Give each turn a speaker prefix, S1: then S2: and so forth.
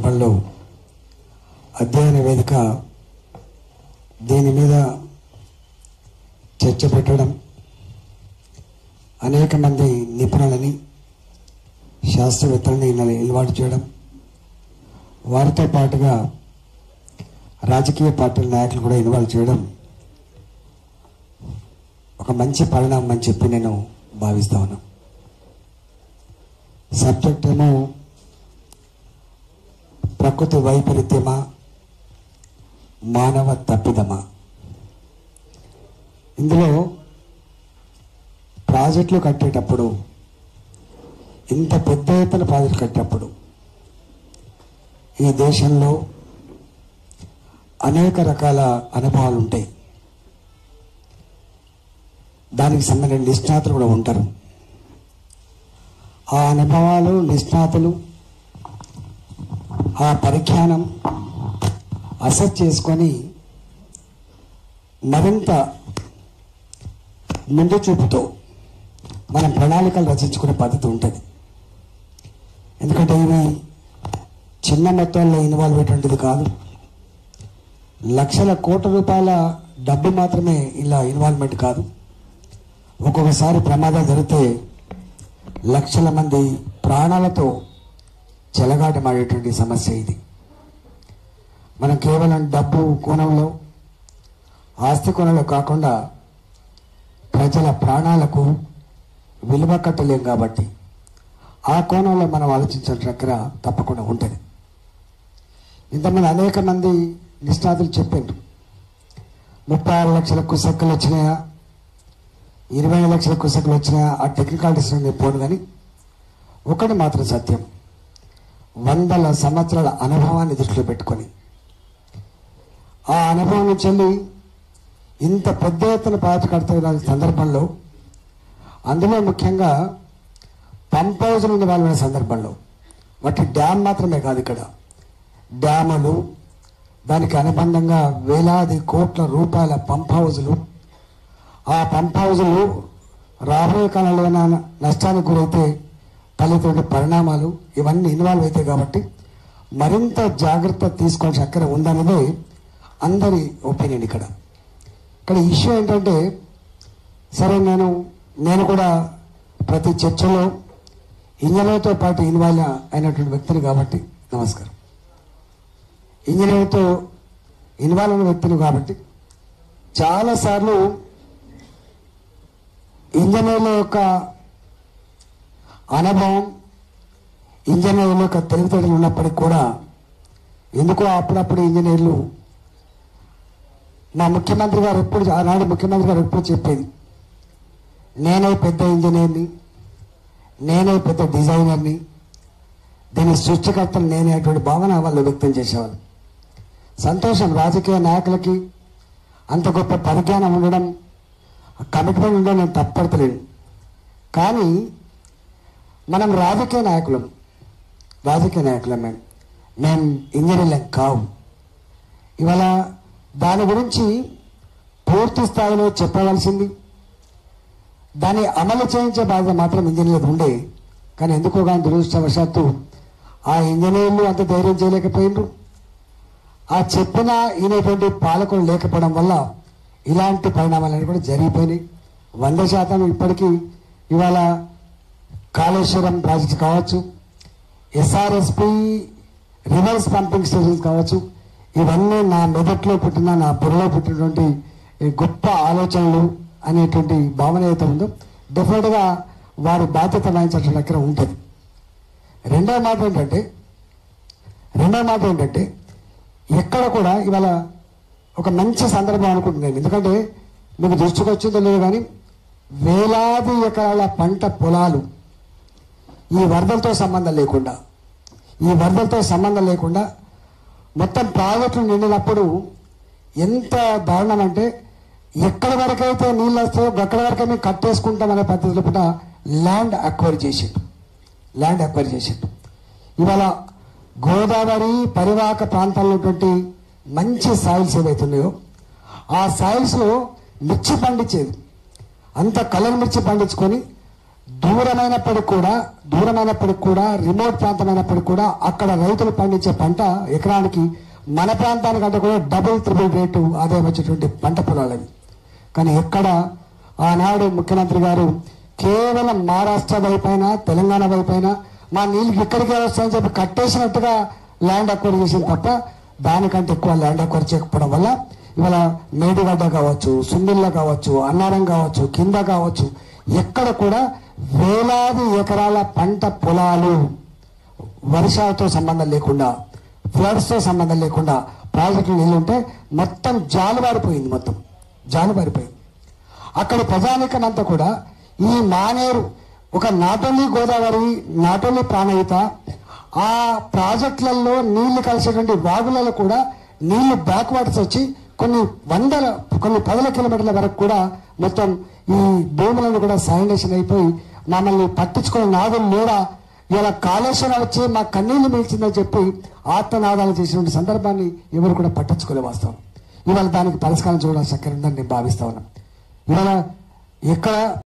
S1: సందర్భంలో అధ్యయన వేదిక దీని మీద చర్చ పెట్టడం అనేక మంది నిపుణులని శాస్త్రవేత్తలని ఇలా ఇన్వాల్వ్ చేయడం వారితో పాటుగా రాజకీయ పార్టీల నాయకులు కూడా ఇన్వాల్వ్ చేయడం ఒక మంచి పరిణామం అని చెప్పి నేను భావిస్తా ఉన్నాను సబ్జెక్ట్ ఏమో ప్రకృతి వైపరీత్యమా మానవ తప్పిదమా ఇందులో ప్రాజెక్టులు కట్టేటప్పుడు ఇంత పెద్ద ఎత్తున ప్రాజెక్టు కట్టేటప్పుడు ఈ దేశంలో అనేక రకాల అనుభవాలు ఉంటాయి దానికి సంబంధించిన నిష్ణాతులు కూడా ఉంటారు ఆ అనుభవాలు నిష్ణాతులు ఆ పరిజ్ఞానం అసెస్ చేసుకొని మరింత ముందు చూపుతో మనం ప్రణాళికలు రచించుకునే పద్ధతి ఉంటుంది ఎందుకంటే ఇవి చిన్న మొత్తంలో ఇన్వాల్వ్ అయ్యేటువంటిది కాదు లక్షల కోట్ల రూపాయల డబ్బు మాత్రమే ఇలా ఇన్వాల్వ్మెంట్ కాదు ఒక్కొక్కసారి ప్రమాదం జరిగితే లక్షల మంది ప్రాణాలతో చెలగాటమాడేటువంటి సమస్య ఇది మనం కేవలం డబ్బు కోణంలో ఆస్తి కోణంలో కాకుండా ప్రజల ప్రాణాలకు విలువ కట్టలేం కాబట్టి ఆ కోణంలో మనం ఆలోచించిన దగ్గర తప్పకుండా ఉంటుంది ఇంతమంది అనేక మంది నిష్ణాతులు చెప్పారు ముప్పై ఆరు లక్షల కుసక్కులు వచ్చినాయా ఇరవై లక్షల కుసక్కులు వచ్చినాయా ఆ టెక్నికాలిటీస్ నేను పోను కానీ ఒకటి మాత్రం సత్యం వందల సంవత్సరాల అనుభవాన్ని దృష్టిలో పెట్టుకొని ఆ అనుభవం నుంచి వెళ్ళి ఇంత పెద్ద ఎత్తున ప్రాజెక్టు కడుతున్న సందర్భంలో అందులో ముఖ్యంగా పంప్ హౌజులు ఇన్వాల్వ్ అయిన సందర్భంలో వాటి డ్యామ్ మాత్రమే కాదు ఇక్కడ డ్యాములు దానికి అనుబంధంగా వేలాది కోట్ల రూపాయల పంప్ హౌజులు ఆ పంప్ హౌజులు రాబోయే కాలంలో ఏమైనా నష్టానికి గురైతే ఫలితమైన పరిణామాలు ఇవన్నీ ఇన్వాల్వ్ అవుతాయి కాబట్టి మరింత జాగ్రత్త తీసుకోవాల్సిన అక్కర ఉందనేదే అందరి ఒపీనియన్ ఇక్కడ ఇక్కడ ఇష్యూ ఏంటంటే సరే నేను నేను కూడా ప్రతి చర్చలో ఇంజనీర్తో పాటు ఇన్వాల్వ్ అయినటువంటి వ్యక్తిని కాబట్టి నమస్కారం ఇంజనీర్తో ఇన్వాల్వ్ అయిన వ్యక్తిని కాబట్టి చాలాసార్లు ఇంజనీర్ల యొక్క అనుభవం ఇంజనీర్ల యొక్క తెలివితేటలు ఉన్నప్పటికీ కూడా ఎందుకో అప్పుడప్పుడు ఇంజనీర్లు మా ముఖ్యమంత్రి గారు ఎప్పుడు ఆనాడు ముఖ్యమంత్రి గారు ఎప్పుడు చెప్పేది నేనే పెద్ద ఇంజనీర్ని నేనే పెద్ద డిజైనర్ని దీని సృష్టికర్తలు నేనే అటువంటి భావన వాళ్ళు వ్యక్తం చేసేవాళ్ళు సంతోషం రాజకీయ నాయకులకి అంత గొప్ప పరిజ్ఞానం ఉండడం కమిట్మెంట్ ఉండడం నేను తప్పడతలేను కానీ మనం రాజకీయ నాయకులం రాజకీయ నాయకులం మేము మేము ఇంజనీర్లం కావు ఇవాళ దాని గురించి పూర్తి స్థాయిలో చెప్పవలసింది దాన్ని అమలు చేయించే బాధ్యత మాత్రం ఇంజనీర్లకు ఉండే కానీ ఎందుకో కానీ దురదృష్టవశాత్తు ఆ ఇంజనీర్లు అంత ధైర్యం చేయలేకపోయినరు ఆ చెప్పిన ఈయనటువంటి పాలకులు లేకపోవడం వల్ల ఇలాంటి పరిణామాలన్నీ కూడా జరిగిపోయినాయి వంద శాతం ఇప్పటికీ ఇవాళ కాళేశ్వరం ప్రాజెక్ట్ కావచ్చు ఎస్ఆర్ఎస్పి రివర్స్ పంపింగ్ స్టేషన్స్ కావచ్చు ఇవన్నీ నా మెదట్లో పుట్టిన నా బుర్రలో పుట్టినటువంటి ఈ గొప్ప ఆలోచనలు అనేటువంటి భావన ఏదైతే ఉందో డెఫినెట్గా వారి బాధ్యత వహించాల్సిన దగ్గర ఉంటుంది రెండవ మాట ఏంటంటే రెండవ మాట ఏంటంటే ఎక్కడ కూడా ఇవాళ ఒక మంచి సందర్భం అనుకుంటున్నాను ఎందుకంటే మీకు దృష్టికి వచ్చిందో లేదో కానీ వేలాది ఎకరాల పంట పొలాలు ఈ వరదలతో సంబంధం లేకుండా ఈ వరదలతో సంబంధం లేకుండా మొత్తం ప్రాజెక్టులు నిండినప్పుడు ఎంత దారుణం అంటే ఎక్కడి వరకైతే నీళ్ళు వస్తాయో అక్కడి వరకే మేము కట్టేసుకుంటాం అనే పద్ధతిలో కూడా ల్యాండ్ అక్వైర్ చేసిండు ల్యాండ్ అక్వైర్ చేసిండు ఇవాళ గోదావరి పరివాహక ప్రాంతాల్లో ఉన్నటువంటి మంచి సాయిల్స్ ఏవైతున్నాయో ఆ సాయిల్స్లో మిర్చి పండించేది అంత కలర్ మిర్చి పండించుకొని దూరమైనప్పటికి కూడా దూరమైనప్పటికి కూడా రిమోట్ ప్రాంతమైనప్పటికి కూడా అక్కడ రైతులు పండించే పంట ఎకరానికి మన ప్రాంతానికంటే కూడా డబుల్ త్రిబుల్ రేటు ఆదాయం వచ్చేటువంటి పంట పొలాలవి కానీ ఎక్కడ ఆనాడు ముఖ్యమంత్రి గారు కేవలం మహారాష్ట్ర వైపైన తెలంగాణ వైపైన మా నీళ్ళు ఇక్కడికే వస్తాయని చెప్పి కట్టేసినట్టుగా ల్యాండ్ అక్వైర్ చేసింది తప్ప దానికంటే ఎక్కువ ల్యాండ్ అక్వైర్ చేయకపోవడం వల్ల ఇవాళ మేడిగడ్డ కావచ్చు సుందిల్ల కావచ్చు అన్నారం కావచ్చు కింద కావచ్చు ఎక్కడ కూడా వేలాది ఎకరాల పంట పొలాలు వర్షాలతో సంబంధం లేకుండా ఫ్లడ్స్తో సంబంధం లేకుండా ప్రాజెక్టులు నీళ్ళు ఉంటే మొత్తం జాలువారిపోయింది మొత్తం జాలువారిపోయింది అక్కడ ప్రజానికనంతా కూడా ఈ మానేరు ఒక నాటోలి గోదావరి నాటోలి ప్రాణహిత ఆ ప్రాజెక్టులలో నీళ్లు కలిసేటువంటి వాగులలో కూడా నీళ్లు బ్యాక్ వాటర్స్ వచ్చి కొన్ని వందల కొన్ని పదుల కిలోమీటర్ల వరకు కూడా మొత్తం ఈ భూములను కూడా శానిటేషన్ అయిపోయి మమ్మల్ని పట్టించుకునే నాదులు కూడా ఇలా కాళేశ్వరం వచ్చి మా కన్నీళ్లు మిల్చిందని చెప్పి ఆత్మనాదాలు చేసినటువంటి సందర్భాన్ని ఎవరు కూడా పట్టించుకోలే వాస్తవం ఇవాళ దానికి పరిష్కారం చూడాల్సి అక్కడ ఉందని నేను భావిస్తా ఉన్నాను ఇవాళ ఎక్కడ